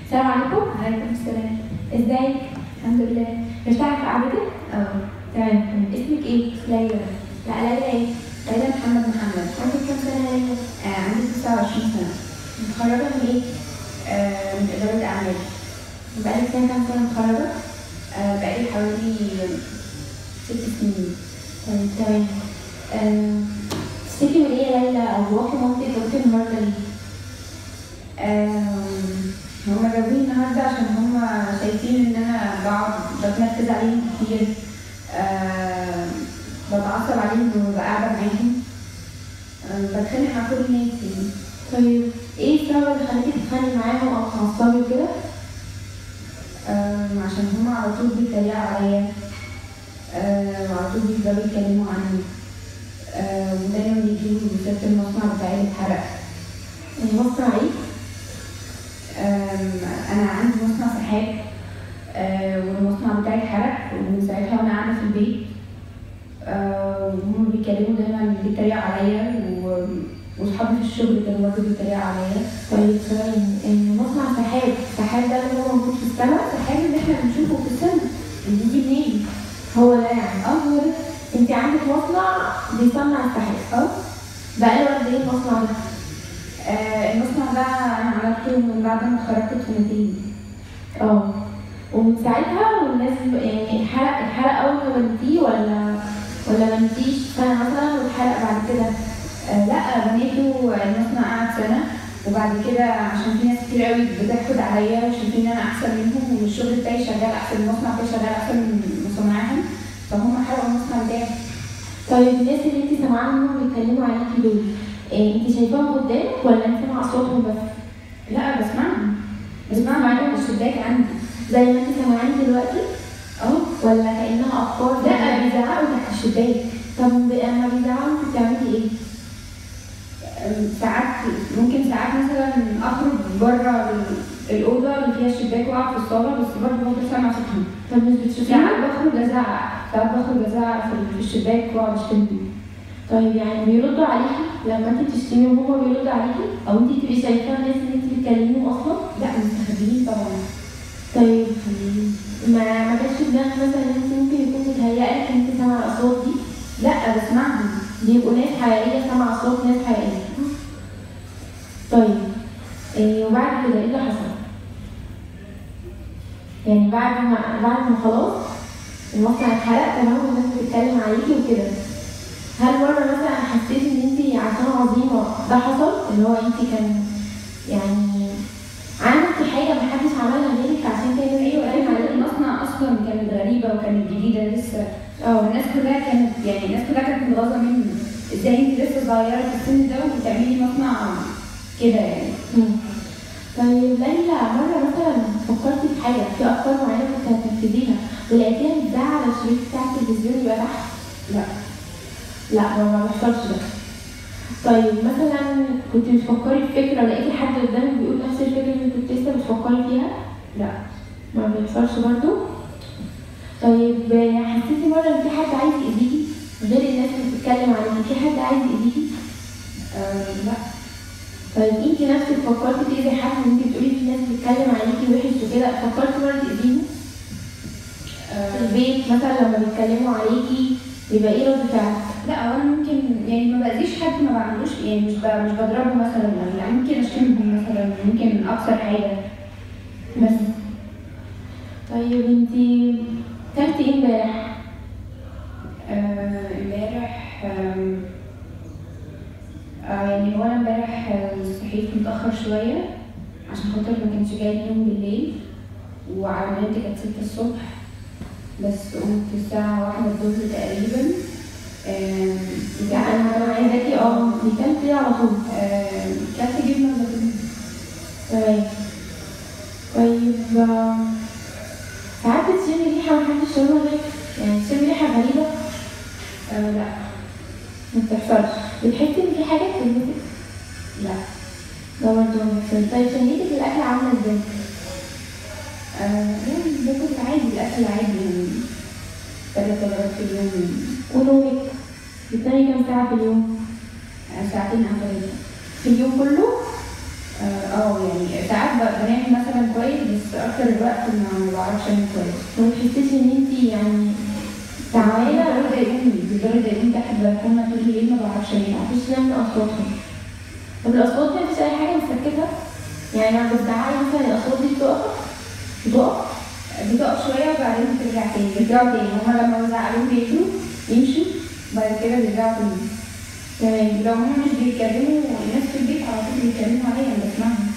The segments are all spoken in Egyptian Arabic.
السلام عليكم عليكم السلام ازيك الحمد لله مرتاحة في قعدتك؟ اه تمام اسمك ايه؟ ليلى لا ليلى ايه؟ ليلى محمد محمد عندك كام سنة يا ليلى؟ آه عندي 29 سنة متخرجة من ايه؟ آه من إدارة أعمال بقالك سنة كام سنة متخرجة؟ آه بقالي حوالي ست سنين طيب تمام آم، تفتكري من ايه يا ليلى او باباكي ومامتك جابوكي النهارده ليه؟ آم، هما جابوني النهاردة عشان هما شايفين إن أنا بقعد بتنرفز عليهم كتير آم، بتعصب عليهم لما ببقى قاعدة معاهم آم، بتخانق مع كل الناس يعني طيب ايه السبب اللي خلاكي تتخانقي معاهم او تعصبي وكده؟ آم، عشان هما على طول بيتريقوا عليا آه، وعلى طول بيفضلوا يتكلموا عني آه، ودايما بيجيبوا سيرة المصنع بتاعي اللي اتحرق يعني مصنع ايه؟ آم، أنا عندي مصنع سحاب آه، والمصنع بتاعي اتحرق ومن ساعتها وأنا قاعدة في البيت آه، وهم بيتكلموا دايما بيتريقوا عليا و- وصحابي في الشغل كانوا برضه بيتريقوا عليا طيب ثواني ان مصنع سحاب سحاب ده اللي هو موجود في السماء السحاب اللي احنا بنشوفه في السما اللي بيجي منين؟ هو ده يعني اه هو ده انت عندك مصنع بيصنع السحاب اه بقاله قد ايه المصنع ده؟ آه، المصنع ده انا عملته من بعد ما اتخرجت بسنتين اه ومن ساعتها والناس ب- يعني اتحرق اتحرق اول ما بنتيه ولا ولا بنتيش سنة مثلا واتحرق بعد كده آه، لا بنيته المصنع قعد سنه وبعد كده عشان في ناس كتير قوي بتحقد عليا وشايفين ان انا احسن منهم والشغل بتاعي شغال احسن المصنع بتاعي شغال احسن من مصنعهم فهم حرقوا المصنع بتاعي طيب الناس اللي انت سامعاهم انهم بيتكلموا عليكي دول إيه انت شايفاهم قدامك ولا انت سامعه صوتهم بس؟ لا بسمعهم بسمعهم معاهم الشباك عندي زي ما انت سامعاني دلوقتي اه ولا كانها افكار لا بيزعقوا تحت الشباك طب لما بيزعقوا انت بتعملي ايه؟ آم، ساعات ممكن ساعات مثلا اخرج بره الاوضه اللي فيها الشباك واقعد في الصاله بس برضه بفضل سامعه صوتهم طب مش بتشوفيهم؟ ساعات بخرج ازعق ساعات بخرج ازعق في- في الشباك واقعد اشتم طيب يعني بيردوا عليكي لما انت بتشتمي وهما بيردوا عليكي او انت تبقي شايفه الناس اللي انت بتكلميهم اصلا لا مستخبيين طبعا طيب ما ما جاش في دماغك مثلا ان انت ممكن يكون متهيألك ان انت سامعه الاصوات دي لا بسمعهم بيبقوا ناس حقيقيه سامعه اصوات ناس حقيقيه طيب إيه وبعد كده ايه اللي حصل؟ يعني بعد ما بعد ما خلاص المصنع اتحرق تمام والناس بتتكلم عليكي وكده هل مرة مثلا حسيتي ان انت عشان عظيمة ده حصل اللي هو انت كان يعني عملتي حاجة محدش عملها غيرك عشان كده الناس ايوه بتتكلم ايوه عليكي؟ المصنع اصلا كانت غريبه وكانت جديده لسه اه والناس كلها كانت يعني الناس كلها كانت متغاظه مني ازاي انت لسه صغيره في السن ده وبتعملي مصنع كده يعني مم. طيب ليلى مرة مثلا فكرتي في حاجة في أفكار معينة كنت هتنفذيها ولقيتيها بتزعل على الشريط بتاع التلفزيون يبقى تحت؟ لا لا ما ما بيحصلش ده طيب مثلا كنت بتفكري في فكرة لقيتي حد قدامك بيقول نفس الفكرة اللي كنت لسه بتفكري فيها؟ لا ما بيحصلش برضو طيب حسيتي مرة إن في حد عايز يأذيكي غير الناس اللي بتتكلم عليكي في حد عايز يأذيكي؟ آه لا طيب انت نفسك فكرتي تأذي حد وانت بتقولي في ناس بتتكلم عليكي وحش وكده فكرتي مرة تأذيهم؟ في آه البيت مثلا لما بيتكلموا عليكي يبقى ايه رد فعلك؟ لا هو انا ممكن يعني ما باذيش حد ما بعملوش يعني مش ب- مش بضربه مثلا يعني ممكن اشتمهم مثلا ممكن اكسر حاجه بس طيب انت كلتي ايه امبارح؟ آه، امبارح آم، آه، يعني هو انا امبارح آه، صحيت متأخر شوية عشان خاطر ما كانش جاي نوم بالليل وعملت كانت ستة الصبح بس قمت الساعة واحدة الظهر تقريبا آم، لا انا انا عايزاكي اه انت كلتي ايه على طول؟ آم، كلت جبنة زيتون تمام طيب آم، ساعات بتشمي ريحة محدش شامها غيرك يعني تشمي ريحة غريبة آه، لا ما بتحصلش بتحسي ان في حاجة بتلمسك؟ لا ده برضه ما بيحصلش طيب شهيتك الأكل عاملة ازاي؟ آه، يعني باكل عادي الأكل عادي يعني ثلاث مرات في اليوم ونومك بتنامي كام ساعة في اليوم؟ آه، ساعتين أو ثلاثة في اليوم كله؟ اه آه، يعني ساعات ب- بنام مثلا كويس بس اكتر الوقت ما ما بعرفش انام كويس ما بتحسيش ان انت يعني تعبانه بالدرجة يقومي بالدرجة يقومي تحت البلكونة طول الليل ما بعرفش انام مفيش نوم من اصواتهم طب الاصوات دي مفيش اي حاجه مسكتها يعني لما بتزعلي مثلا الاصوات دي بتقف بتقف بتقف شوية وبعدين بترجع تاني بيرجعوا تاني هما لما بزعلهم بيجروا يمشوا بعد كده بيرجعوا تاني تمام لو هما مش بيتكلموا الناس في البيت على طول بيتكلموا عليا انا بسمعهم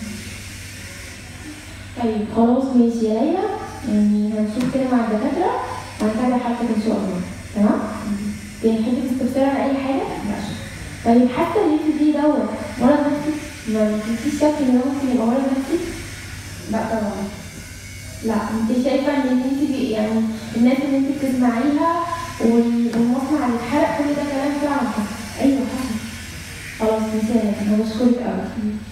طيب خلاص ماشي يا ليلى يعني هنشوف كده مع الدكاتره وهنتابع حالتك ان شاء الله تمام تحبي تستفسري عن اي حاجه ماشي طيب حتى اللي انت فيه دوت مرض نفسي ما فيش شك ان هو ممكن يبقى مرض نفسي لا طبعا لا انت شايفه ان انت بي- يعني الناس اللي انت بتسمعيها وال- والمصنع اللي اتحرق كل ده كلام فعلا حصل ايوه حصل خلاص ماشي يا ليلى انا بشكرك قوي